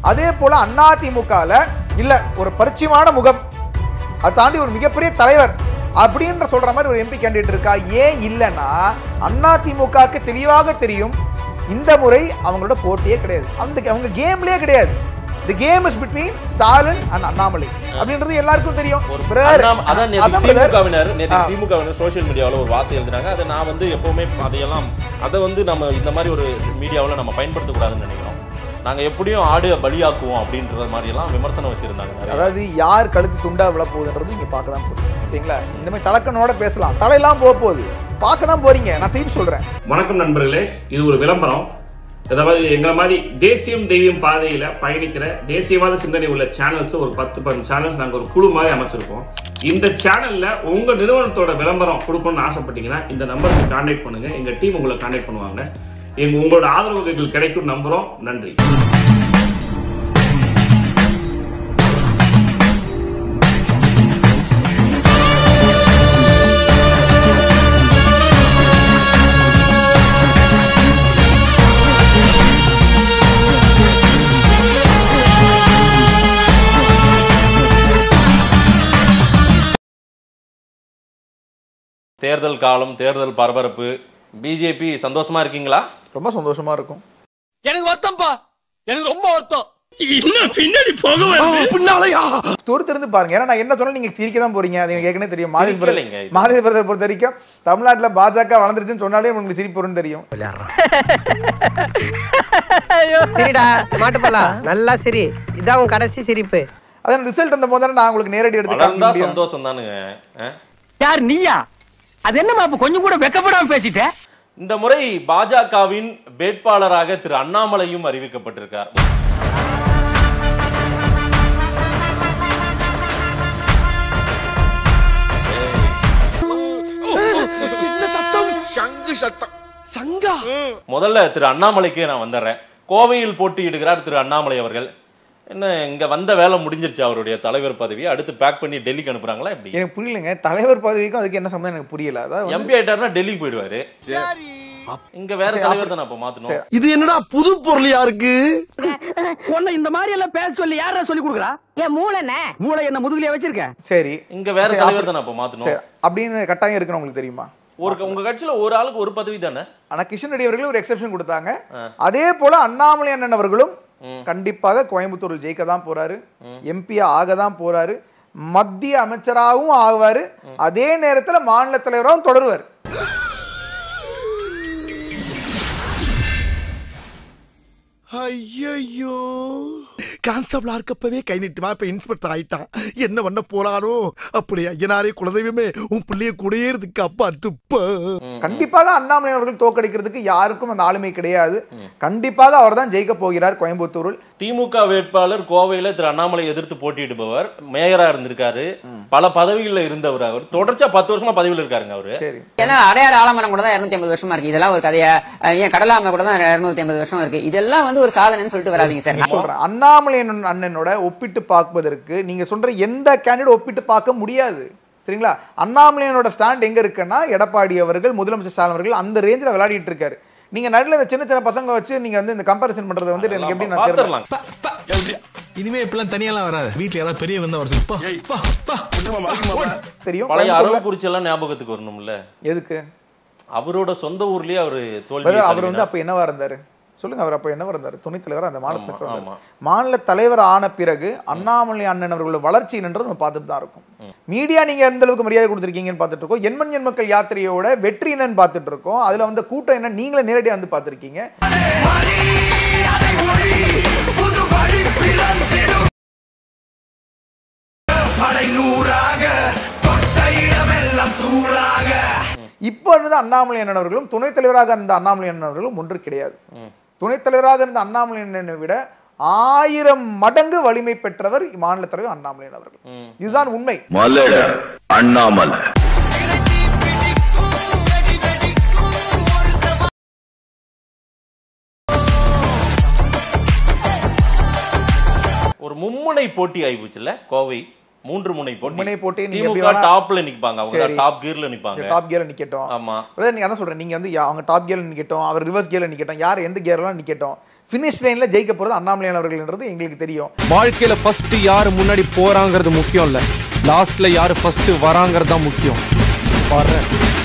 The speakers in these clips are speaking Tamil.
அதே போல அதிமுகல இல்ல ஒரு பரிச்சயமான முகம் அதை தாண்டி ஒரு மிகப்பெரிய தலைவர் அப்படின்ற சொல்ற மாதிரி ஒரு எம்பி கேண்டிடேட் இருக்கா ஏன் இல்லைன்னா அதிமுகவுக்கு தெளிவாக தெரியும் இந்த முறை அவங்களோட போட்டியே கிடையாது அந்த அவங்க கேம்லயே கிடையாது the game is between Stalin and Annamalai அப்படின்றது எல்லாருக்கும் தெரியும் ஒரு Brother, அண்ணாம- அதான் நேத்து அதான் brother. திமுகவினர் நேத்து ஆ. திமுகவினர் சோஷியல் மீடியாவுல ஒரு வார்த்தை எழுதுனாங்க அதை நான் வந்து எப்பவுமே அதையெல்லாம் அதை வந்து நம்ம இந்த மாதிரி ஒரு மீடியாவுல நம்ம பயன்படுத்தக்கூடாதுன்னு நினைக்கிறோம் நாங்க எப்படியும் ஆடு பலியாக்குவோம் அப்படின்ற மாதிரி எல்லாம் விமர்சனம் வச்சிருந்தாங்க நிறைய. அதாவது யார் கழுத்து துண்டா விழ போகுதுன்றது நீங்க பார்க்க தான் போகுது சரிங்களா இந்த மாதிரி தலக்கணோட பேசலாம் தலையெல்லாம் போக போகுது பார்க்க தான் போறீங்க நான் திருப்பி சொல்றேன் வணக்கம் நண்பர்களே இது ஒரு விளம்பரம் அதாவது எங்களை மாதிரி தேசியம் தெய்வம் பாதையில பயணிக்கிற தேசியவாத சிந்தனை உள்ள சேனல்ஸ் ஒரு பத்து பன்னெண்டு சேனல்ஸ் நாங்க ஒரு குழு மாதிரி அமைச்சிருக்கோம் இந்த சேனல்ல உங்க நிறுவனத்தோட விளம்பரம் கொடுக்கணும்னு ஆசைப்பட்டீங்கன்னா இந்த நம்பருக்கு கான்டாக்ட் பண்ணுங்க எங்க டீம் உங்களை கான்டாக்ட் பண்ணுவாங்க எங்க உங்களோட ஆதரவுகள் கிடைக்கும் நம்புறோம் நன்றி தேர்தல் காலம் தேர்தல் பரபரப்பு பிஜேபி சந்தோஷமா இருக்கீங்களா ரொம்ப சந்தோஷமா இருக்கும் எனக்கு வருத்தம்ப்பா எனக்கு ரொம்ப வருத்தம் பொறுத்திருந்து பாருங்க ஏன்னா நான் என்ன சொன்னாலும் நீங்க சிரிக்க தான் போறீங்க அது எனக்கு ஏற்கனவே தெரியும் மாதேஷ் சிரிக்கலைங்க பிரதர் இது. மாதேஷ் பிரதர் பொறுத்த வரைக்கும் தமிழ்நாட்டுல பாஜக வளர்ந்துருச்சுன்னு சொன்னாலே உங்களுக்கு சிரிப்பு வரும்னு தெரியும் சரிடா மாட்டுப்பலாம் நல்லா சரி இதான் உன் கடைசி சிரிப்பு அதான் ரிசல்ட் வந்த போது நான் உங்களுக்கு நேரடி எடுத்து காமிக்க வளர்ந்தா முடியும். சந்தோஷம் தானுங்க ஆ? யார் நீயா அது என்னமா அப்ப கொஞ்சம் கூட வெக்கப்படாம பேசிட்ட இந்த முறை பாஜகவின் வேட்பாளராக திரு அண்ணாமலையும் அறிவிக்கப்பட்டிருக்கார் முதல்ல திரு அண்ணாமலைக்கே நான் வந்துடுறேன் கோவையில் போட்டியிடுகிறார் திரு அண்ணாமலை அவர்கள் என்ன இங்க வந்த வேலை முடிஞ்சிருச்சு அவருடைய தலைவர் பதவியை அடுத்து பேக் பண்ணி டெல்லிக்கு அனுப்புறாங்களா எப்படி எனக்கு புரியலங்க தலைவர் பதவிக்கும் அதுக்கு என்ன சம்பந்தம் எனக்கு புரியல அதாவது வந்து- எம்பி ஆயிட்டாருன்னா டெல்லிக்கு போயிடுவாரு இங்க வேற தலைவர் தானே அப்ப மாத்தணும் இது என்னடா புது பொருளியா இருக்கு உன்னை இந்த மாதிரி எல்லாம் பேச சொல்லி யாரா சொல்லி கொடுக்குறா என் மூளைண்ணே மூளை என்ன முதுகுலயே வச்சிருக்க சரி இங்க வேற சரி, தலைவர் அப்படி- தானே அப்ப மாத்தணும் சரி, அப்படின்னு கட்டாயம் இருக்குன்னு உங்களுக்கு தெரியுமா ஒரு உங்க கட்சியில ஒரு ஆளுக்கு ஒரு பதவி தானே ஆனா கிஷன் ரெட்டி அவர்கள் ஒரு எக்ஸெப்ஷன் கொடுத்தாங்க அதே போல அண்ணாமலை அண்ணன் அவர்களும் கண்டிப்பாக கோயம்புத்தூரில் ஜெயிக்க தான் போறாரு எம்பி ஆக தான் போறாரு மத்திய அமைச்சராகவும் ஆகுவாரு அதே நேரத்துல மாநில தலைவராகவும் தொடருவார் ஐயோ கான்ஸ்டபிளா இருக்கப்பவே கை நீட்டுமா இப்ப இன்ஸ்பெக்டர் ஆயிட்டான் என்ன பண்ண போறானோ அப்படி ஐயனாரே குலதெய்வமே உன் பிள்ளைய கூடயே இருக்கு அப்பா துப்ப கண்டிப்பாக அண்ணாமலை அவர்கள் தோக்கடிக்கிறதுக்கு யாருக்கும் அந்த ஆளுமை கிடையாது கண்டிப்பாக அவர் தான் ஜெயிக்க போகிறார் கோயம்புத்தூரில் திமுக வேட்பாளர் கோவையில திரு அண்ணாமலை எதிர்த்து போட்டியிடுபவர் மேயரா இருந்திருக்காரு பல பதவிகள்ல இருந்தவர் அவர் தொடர்ச்சியா பத்து வருஷமா பதவியில் இருக்காருங்க அவரு சரி ஏன்னா அடையாறு ஆலமரம் கூட தான் இருநூத்தி ஐம்பது வருஷமா இருக்கு இதெல்லாம் ஒரு கதையா அஹ் ஏன் கடலாமை கூட தான் இருநூத்தி ஐம்பது வருஷம் இருக்கு இதெல்லாம் வந்து ஒரு சாதனைன்னு சொல்லிட்டு வராதீங்க சார் நான் சொல்றேன் அண்ணாமலை அண்ணன் அண்ணனோட ஒப்பிட்டு பார்ப்பதற்கு நீங்க சொல்ற எந்த கேண்டிடேட் ஒப்பிட்டு பார்க்க முடியாது சரிங்களா அண்ணாமலையனோட ஸ்டாண்ட் எங்க இருக்குன்னா எடப்பாடி அவர்கள் முதலமைச்சர் ஸ்டாலின் அவர்கள் அந்த ரேஞ்சில் விளையாடிட்டு இருக்காரு நீங்க நடுவில் இந்த சின்ன சின்ன பசங்க வச்சு நீங்க வந்து இந்த கம்பேரிசன் பண்றது வந்து எனக்கு எப்படி நான் தெரியல. பாத்துரலாம் இனிமே இப்பெல்லாம் தனியாலாம் வராது வீட்ல யாராவது பெரிய வந்தா வர சொல்லு. பா, பா, பா. தெரியும் பழைய கோயம்புத்தூர்ல- அரவக்குறிச்சி எல்லாம் ஞாபகத்துக்கு வரணும்ல எதுக்கு அவரோட சொந்த ஊர்லயே அவரு தோல்வி brother, அவர் வந்து அப்ப என்னவா இருந்தாரு சொல்லுங்க அவர் அப்ப என்னவா இருந்தாரு துணைத் தலைவர் அந்த மாநில ஆமா, தலைவர் ஆமா. இருந்தாரு. மாநில தலைவர் ஆன பிறகு அண்ணாமலை அண்ணன் அவர்களோட வளர்ச்சி என்னன்றது நம்ம பார்த்துட்டு தான் இருக்கும் மீடியா நீங்க எந்த அளவுக்கு மரியாதை கொடுத்துருக்கீங்கன்னு பார்த்துட்டு இருக்கோம் எண்மண் எண் மக்கள் யாத்திரையோட வெற்றி என்னன்னு பார்த்துட்டு இருக்கோம் அதுல வந்து கூட்டம் என்ன நீங்களே நேரடியாக வந்து பார்த்துருக்கீங்க இப்போ இருந்த அண்ணாமலை அண்ணன் அவர்களும் துணைத் தலைவராக இருந்த அண்ணாமலை அண்ணன் அவர்களும் ஒன்று கிடையாது துணைத் தலைவராக இருந்த அண்ணாமலை அண்ணனை விட ஆயிரம் மடங்கு வலிமை பெற்றவர் மாநில தலைவர் அண்ணாமலை அண்ணன் அவர்கள் இதுதான் உண்மை மலட அண்ணாமலை ஒரு மும்முனை போட்டி ஆயிப்போச்சுல கோவை மூன்று முனை போட்டி மும்முனை போட்டி நீங்க எப்படி திமுக வேணா- டாப்ல நிப்பாங்க அவங்க சரி. டாப் கியர்ல நிப்பாங்க டாப் கியர்ல நிக்கட்டும் ஆமா brother, நீங்க அதான் சொல்றேன் நீங்க வந்து யா- அவங்க டாப் கியர்ல நிக்கட்டும் அவர் ரிவர்ஸ் கியர்ல நிக்கட்டும் யார் எந்த கியர்லாம் நிக்கட்டும் ஃபினிஷ் லைன்ல ஜெயிக்க போறது அண்ணாமலையான் அவர்கள்ன்றது எங்களுக்கு தெரியும் வாழ்க்கையில ஃபர்ஸ்ட் யாரு முன்னாடி போறாங்கிறது முக்கியம் இல்ல லாஸ்ட்ல யாரு ஃபர்ஸ்ட் வராங்கிறது தான் முக்கியம் பாரு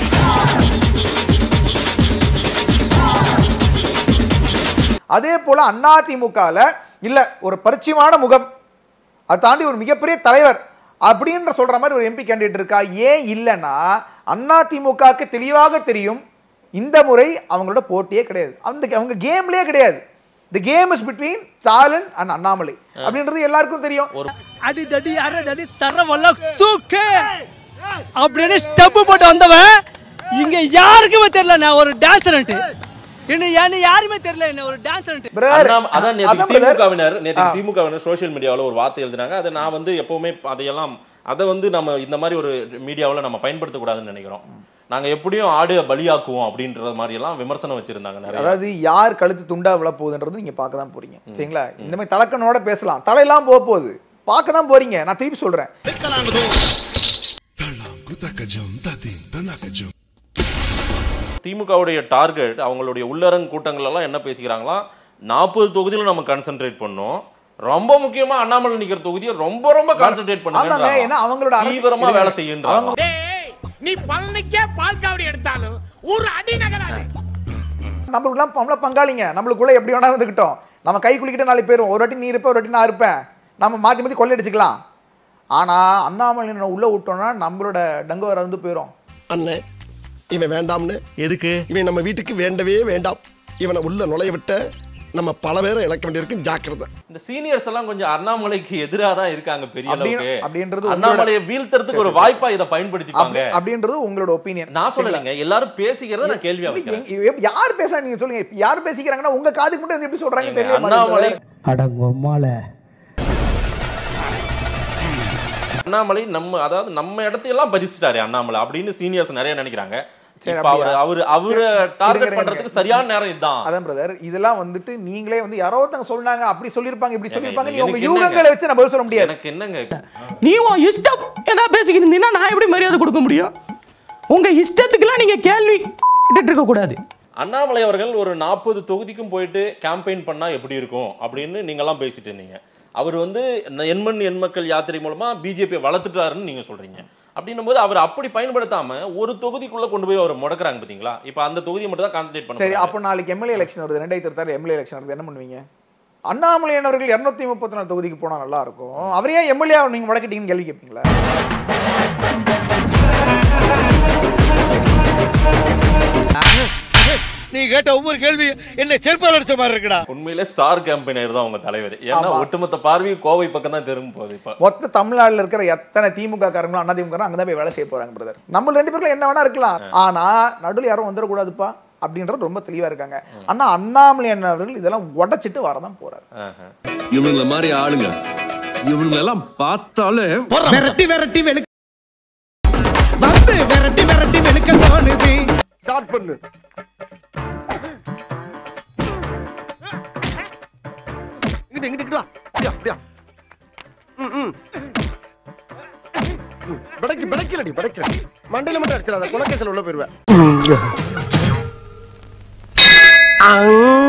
அதே போல அதிமுகல இல்ல ஒரு பரிச்சயமான முகம் அதை தாண்டி ஒரு மிகப்பெரிய தலைவர் அப்படின்ற சொல்ற மாதிரி ஒரு எம்பி கேண்டிடேட் இருக்கா ஏன் இல்லைன்னா அதிமுகவுக்கு தெளிவாக தெரியும் இந்த முறை அவங்களோட போட்டியே கிடையாது அந்த அவங்க கேம்லயே கிடையாது the game is between Stalin and Annamalai அப்படின்றது எல்லாருக்கும் தெரியும் அடி தடி அரை தடி சரவெல்லாம் தூக்கு அப்படின்னு ஸ்டெப் போட்டு வந்தவன் இங்க யாருக்குமே தெரியல நான் ஒரு டான்சர்ன்ட்டு என்ன என்ன யாருமே தெரியல என்ன ஒரு டான்சர்ன்ட்டு அண்ணாம- அதான் நேத்து அதான் brother. திமுகவினர் நேத்து ஆ. திமுகவினர் சோஷியல் மீடியாவில் ஒரு வார்த்தை எழுதினாங்க அதை நான் வந்து எப்பவுமே அதையெல்லாம் அதை வந்து நம்ம இந்த மாதிரி ஒரு மீடியாவில் நம்ம பயன்படுத்தக்கூடாதுன்னு நினைக்கிறோம் நாங்க எப்படியும் ஆடு பலியாக்குவோம் அப்படின்ற மாதிரி எல்லாம் விமர்சனம் வச்சிருந்தாங்க நிறைய அதாவது யார் கழுத்து துண்டா விழ போகுதுன்றது நீங்க பார்க்க தான் போறீங்க சரிங்களா இந்த மாதிரி தலக்கணோட பேசலாம் தலையெல்லாம் போக போகுது பார்க்க தான் போறீங்க நான் திருப்பி சொல்றேன் திமுகவுடைய டார்கெட் அவங்களுடைய உள்ளரங்கு கூட்டங்கள் எல்லாம் என்ன பேசிக்கிறாங்களா நாற்பது தொகுதியில நம்ம கான்சென்ட்ரேட் பண்ணோம் ரொம்ப முக்கியமா அண்ணாமலை நிக்கிற தொகுதியை ரொம்ப ரொம்ப கான்சென்ட்ரேட் ஆமாங்க ஏன்னா பண்ணுங்க அவங்களோட அரசு- தீவிரமா வேலை அவங்க செய்யுன்றாங்க நீ பழனிக்கே பால் காவடி எடுத்தாலும் ஒரு அடி நகராது நம்மளுக்குலாம் நம்மள பங்காளிங்க நம்மளுக்குள்ள எப்படி வேணா இருந்துக்கிட்டோம் நம்ம கை குளிக்கிட்டு நாளைக்கு போயிரும் ஒரு வாட்டி நீ இருப்ப ஒரு வாட்டி நான் இருப்பேன் நம்ம மாத்தி மாத்தி கொள்ளையடிச்சுக்கலாம் ஆனா அண்ணாமலை உள்ள விட்டோம்னா நம்மளோட டங்கு வர வந்து போயிரும் அண்ணே இவன் வேண்டாம்னு எதுக்கு இவன் நம்ம வீட்டுக்கு வேண்டவே வேண்டாம் இவனை உள்ள நுழைய விட்ட நம்ம பல பேரை இழக்க வேண்டியிருக்கு ஜாக்கிரதை இந்த சீனியர்ஸ் எல்லாம் கொஞ்சம் அண்ணாமலைக்கு எதிரா தான் இருக்காங்க பெரிய அப்படி- அளவுக்கு அப்படின்றது உங்களோட- அண்ணாமலையை வீழ்த்துறதுக்கு ஒரு சரி, சரி. வாய்ப்பா இதை பயன்படுத்திப்பாங்க அப்படி- அப்படின்றது உங்களோட ஒப்பீனியன் நான் சொல்லலைங்க எல்லாரும் பேசிக்கிறத நான் கேள்வியா வைக்கிறேன் யார் பேசுறா நீங்க சொல்லுங்க இப்ப யார் பேசிக்கிறாங்கன்னா உங்க காதுக்கு மட்டும் எப்படி சொல்றாங்க ஏங்க, தெரியும் அண்ணாமலை அடங்கொம்மால அண்ணாமலை நம்ம அதாவது நம்ம இடத்தையெல்லாம் பறிச்சுட்டாரு அண்ணாமலை அப்படின்னு சீனியர்ஸ் நிறைய நினைக்கிறாங்க சரி, இப்ப அவர் அப்படியா? அவர் அவரை சரி, டார்கெட் இருங்க, பண்றதுக்கு இருங்க. சரியான நேரம் இதுதான் அதான் பிரதர் இதெல்லாம் வந்துட்டு நீங்களே வந்து யாரோ ஒருத்தங்க சொன்னாங்க அப்படி சொல்லிருப்பாங்க இப்படி சொல்லிருப்பாங்க நீங்க உங்க எனக்கு என்னங்க? யூகங்களை வச்சு நான் பதில் சொல்ல முடியாது எனக்கு என்னங்க நீ உன் இஷ்டம் ஏதா பேசிக்கிட்டு இருந்தீங்கன்னா நான் எப்படி மரியாதை கொடுக்க முடியும் உங்க இஷ்டத்துக்குலாம் நீங்க கேள்வி கேட்டுட்டு இருக்க கூடாது அண்ணாமலை அவர்கள் ஒரு நாற்பது தொகுதிக்கும் போயிட்டு கேம்பெயின் பண்ணா எப்படி இருக்கும் அப்படின்னு நீங்கெல்லாம் பேசிட்டு இருந்தீங்க அவர் வந்து ந- எண்மண் எண்மக்கள் யாத்திரை மூலமா பிஜேபி வளர்த்துட்டாருன்னு நீங்க சொல்றீங்க அப்படின்னும் போது அவர் அப்படி பயன்படுத்தாம ஒரு தொகுதிக்குள்ள கொண்டு போய் அவர் முடக்குறாங்க பாத்தீங்களா இப்ப அந்த தொகுதியை மட்டும் தான் கான்சென்ட்ரேட் பண்ண சரி போறாங்க. அப்போ நாளைக்கு எம்எல்ஏ எலெக்ஷன் வருது ரெண்டாயிரத்தி இருபத்தாறு எம்எல்ஏ எலெக்ஷன் வருது என்ன பண்ணுவீங்க அண்ணாமலையான் அவர்கள் இருநூத்தி முப்பத்தி நாலு தொகுதிக்கு போனா நல்லா இருக்கும் அவரே எம்எல்ஏ நீங்க முடக்கிட்டீங்கன்னு கேள்வி கேட்பீங்களா நீ கேட்ட ஒவ்வொரு கேள்வி என்ன செருப்பால் அடிச்ச மாதிரி இருக்குடா உண்மையிலே ஸ்டார் கேம்பெயினர் தான் உங்க தலைவர் ஏன்னா ஆமா. ஒட்டுமொத்த பார்வை கோவை பக்கம் தான் திரும்ப போகுது இப்ப மொத்த தமிழ்நாட்டுல இருக்கிற எத்தனை திமுக காரங்களும் அண்ணா திமுக அங்கதான் போய் வேலை செய்ய போறாங்க பிரதர் நம்ம ரெண்டு பேருக்குள்ள என்ன வேணா இருக்கலாம் ஆனா நடுவில் யாரும் வந்துடக்கூடாதுப்பா அப்படின்றது ரொம்ப தெளிவா இருக்காங்க ஆனா அண்ணாமலையான் அவர்கள் இதெல்லாம் உடைச்சிட்டு வரதான் போறாரு ஆஹா. இவனுங்கள மாதிரி ஆளுங்க இவனுங்களெல்லாம் பார்த்தாலே விரட்டி விரட்டி வெளுக்க வந்து விரட்டி விரட்டி வெளுக்க தோணுது ஸ்டார்ட் பண்ணு இங்கிட்டு இங்கிட்டு வா அப்படியா அப்படியா ம் ம் படைக்கு படைக்கலடி படைக்கல மண்டையில மட்டும் அடிச்சிடாத குலக்கேசல் உள்ள போயிருவேன்